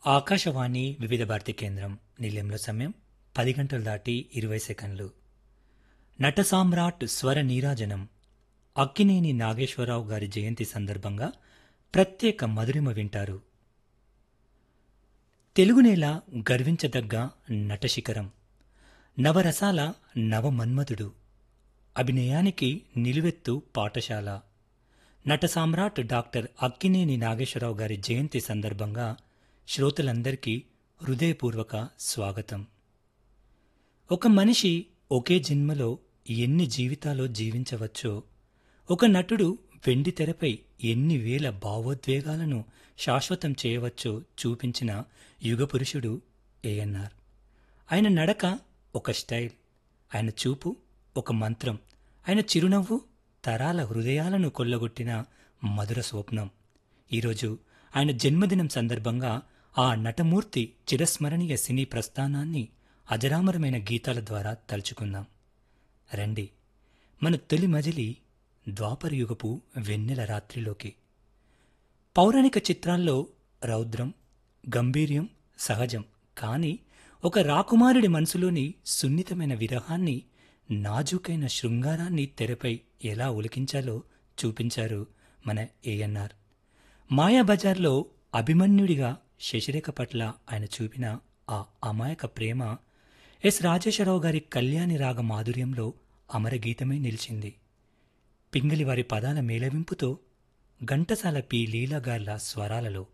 ఆకాశవాణి వివిధ భారతి కేంద్రం నిలయంలో సమయం పది గంటలు దాటి ఇరవై సెకండ్లు నట సామ్రాట్ స్వర నీరాజనం అక్కినేని నాగేశ్వరరావు గారి జయంతి సందర్భంగా ప్రత్యేక మధురిమ వింటారు తెలుగునేల గర్వించదగ్గ నటశిఖరం నవరసాల నవమన్మధుడు అభినయానికి నిలువెత్తు పాఠశాల నట సామ్రాట్ డాక్టర్ అక్కినేని నాగేశ్వరరావు గారి జయంతి సందర్భంగా శ్రోతలందరికీ హృదయపూర్వక స్వాగతం ఒక మనిషి ఒకే జన్మలో ఎన్ని జీవితాలో జీవించవచ్చో ఒక నటుడు వెండి తెరపై ఎన్ని వేల భావోద్వేగాలను శాశ్వతం చేయవచ్చో చూపించిన యుగపురుషుడు ఏఎన్ఆర్ ఆయన నడక ఒక స్టైల్ ఆయన చూపు ఒక మంత్రం ఆయన చిరునవ్వు తరాల హృదయాలను కొల్లగొట్టిన మధుర స్వప్నం ఈరోజు ఆయన జన్మదినం సందర్భంగా ఆ నటమూర్తి చిరస్మరణీయ సినీ ప్రస్థానాన్ని అజరామరమైన గీతాల ద్వారా తలుచుకుందాం రండి మన తొలి మజిలి ద్వాపరయుగపు వెన్నెల రాత్రిలోకి పౌరాణిక చిత్రాల్లో రౌద్రం గంభీర్యం సహజం కానీ ఒక రాకుమారుడి మనసులోని సున్నితమైన విరహాన్ని నాజూకైన శృంగారాన్ని తెరపై ఎలా ఉలికించాలో చూపించారు మన ఏఎన్ఆర్ మాయాబజార్లో అభిమన్యుడిగా శశిరేఖ పట్ల ఆయన చూపిన ఆ అమాయక ప్రేమ ఎస్ రాజేశ్వరరావు గారి కళ్యాణి రాగ మాధుర్యంలో అమరగీతమై నిలిచింది పింగళి వారి పదాల మేళవింపుతో ఘంటసాల పి లీలాగార్ల స్వరాలలో